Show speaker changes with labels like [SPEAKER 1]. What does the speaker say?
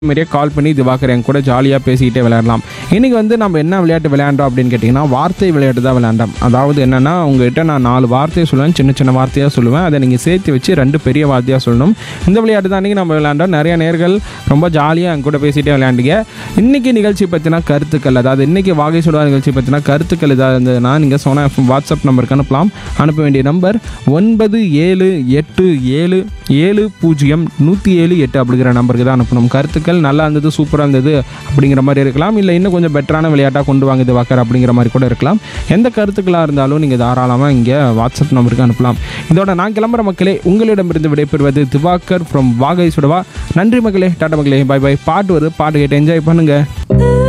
[SPEAKER 1] மாதிரியே கால் பண்ணி திவாகர் என் கூட ஜாலியாக பேசிக்கிட்டே விளையாடலாம் இன்றைக்கி வந்து நம்ம என்ன விளையாட்டு விளையாண்டோம் அப்படின்னு கேட்டிங்கன்னா வார்த்தை விளையாட்டு தான் விளையாண்டோம் அதாவது என்னென்னா உங்ககிட்ட நான் நாலு வார்த்தையை சொல்லுவேன் சின்ன சின்ன வார்த்தையாக சொல்லுவேன் அதை நீங்கள் சேர்த்து வச்சு ரெண்டு பெரிய வார்த்தையாக சொல்லணும் இந்த விளையாட்டு தான் அன்றைக்கி நம்ம விளையாண்டோம் நிறைய நேர்கள் ரொம்ப ஜாலியாக என் கூட பேசிகிட்டே விளையாண்டீங்க இன்றைக்கி நிகழ்ச்சி பற்றின கருத்துக்கள் அதாவது இன்றைக்கி வாகை சுடா நிகழ்ச்சி பற்றின கருத்துக்கள் ஏதாவது இருந்ததுன்னா நீங்கள் சோனா எஃப்எம் வாட்ஸ்அப் நம்பருக்கு அனுப்பலாம் அனுப்ப வேண்டிய நம்பர் ஒன்பது ஏழு எட்டு ஏழு ஏழு பூஜ்ஜியம் நூற்றி ஏழு எட்டு அப்படிங்கிற நம்பருக்கு தான் அனுப்பணும் கருத்துக்கள் நல்லா இருந்தது சூப்பராக இருந்தது அப்படிங்கிற மாதிரி இருக்கலாம் இல்லை இன்னும் கொஞ்சம் பெட்டரான விளையாட்டாக கொண்டு வாங்க இது வாக்கர் அப்படிங்கிற மாதிரி கூட இருக்கலாம் எந்த கருத்துக்களாக இருந்தாலும் நீங்கள் தாராளமாக இங்கே வாட்ஸ்அப் நம்பருக்கு அனுப்பலாம் இதோட நான் கிளம்புற மக்களே உங்களிடமிருந்து விடைபெறுவது திவாகர் ஃப்ரம் வாகை சுடவா நன்றி மக்களே டாடா மக்களே பை பை பாட்டு வருது பாட்டு கேட்டு என்ஜாய் பண்ணுங்கள்